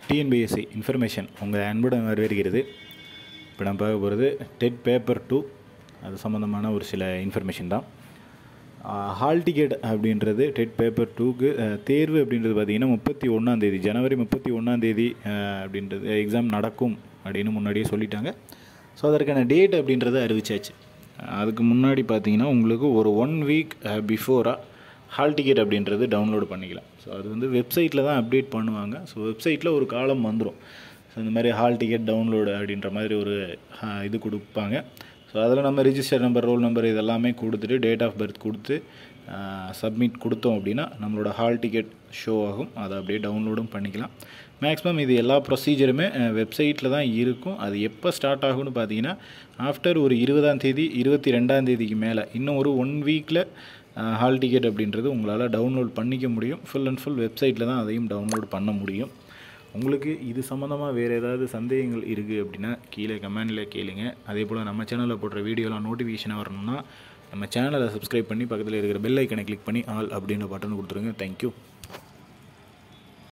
TNPSC information உங்கள் அன்புடன் வரவேற்கிறது இப்போ நான் பார்க்க போகிறது டெட் பேப்பர் டூ அது சம்மந்தமான ஒரு சில இன்ஃபர்மேஷன் தான் ஹால் டிக்கெட் அப்படின்றது டெட் பேப்பர் டூக்கு தேர்வு அப்படின்றது பார்த்திங்கன்னா முப்பத்தி ஒன்றாந்தேதி ஜனவரி முப்பத்தி ஒன்றாந்தேதி அப்படின்றது எக்ஸாம் நடக்கும் அப்படின்னு முன்னாடியே சொல்லிட்டாங்க ஸோ அதற்கான டேட் அப்படின்றத அறிவிச்சாச்சு அதுக்கு முன்னாடி பார்த்தீங்கன்னா உங்களுக்கு ஒரு ஒன் வீக் பிஃபோராக ஹால் டிக்கெட் அப்படின்றது டவுன்லோட் பண்ணிக்கலாம் ஸோ அது வந்து வெப்சைட்டில் தான் அப்டேட் பண்ணுவாங்க ஸோ வெப்சைட்டில் ஒரு காலம் வந்துடும் ஸோ இந்த மாதிரி ஹால் டிக்கெட் டவுன்லோடு அப்படின்ற மாதிரி ஒரு இது கொடுப்பாங்க ஸோ அதில் நம்ம ரிஜிஸ்டர் நம்பர் ரோல் நம்பர் இதெல்லாமே கொடுத்துட்டு டேட் ஆஃப் பர்த் கொடுத்து சப்மிட் கொடுத்தோம் அப்படின்னா நம்மளோட ஹால் டிக்கெட் ஷோ ஆகும் அதை அப்படியே டவுன்லோடும் பண்ணிக்கலாம் மேக்ஸிமம் இது எல்லா ப்ரொசீஜருமே வெப்சைட்டில் தான் இருக்கும் அது எப்போ ஸ்டார்ட் ஆகும்னு பார்த்தீங்கன்னா ஆஃப்டர் ஒரு இருபதாம் தேதி இருபத்தி ரெண்டாம் தேதிக்கு மேலே இன்னும் ஒரு ஒன் வீக்கில் ஹால் டிக்கெட் அப்படின்றது உங்களால் டவுன்லோட் பண்ணிக்க முடியும் ஃபுல் அண்ட் ஃபுல் வெப்சைட்டில் தான் அதையும் டவுன்லோட் பண்ண முடியும் உங்களுக்கு இது சம்மந்தமாக வேறு ஏதாவது சந்தேகங்கள் இருக்குது அப்படின்னா கீழே கமெண்டில் கேளுங்க அதே போல் நம்ம சேனலில் போடுற வீடியோலாம் நோட்டிஃபிகேஷனாக வரணும்னா நம்ம சேனலை சப்ஸ்கிரைப் பண்ணி பக்கத்தில் இருக்கிற பெல் ஐக்கனை கிளிக் பண்ணி ஆல் அப்படின்ற பட்டன் கொடுத்துருங்க தேங்க்யூ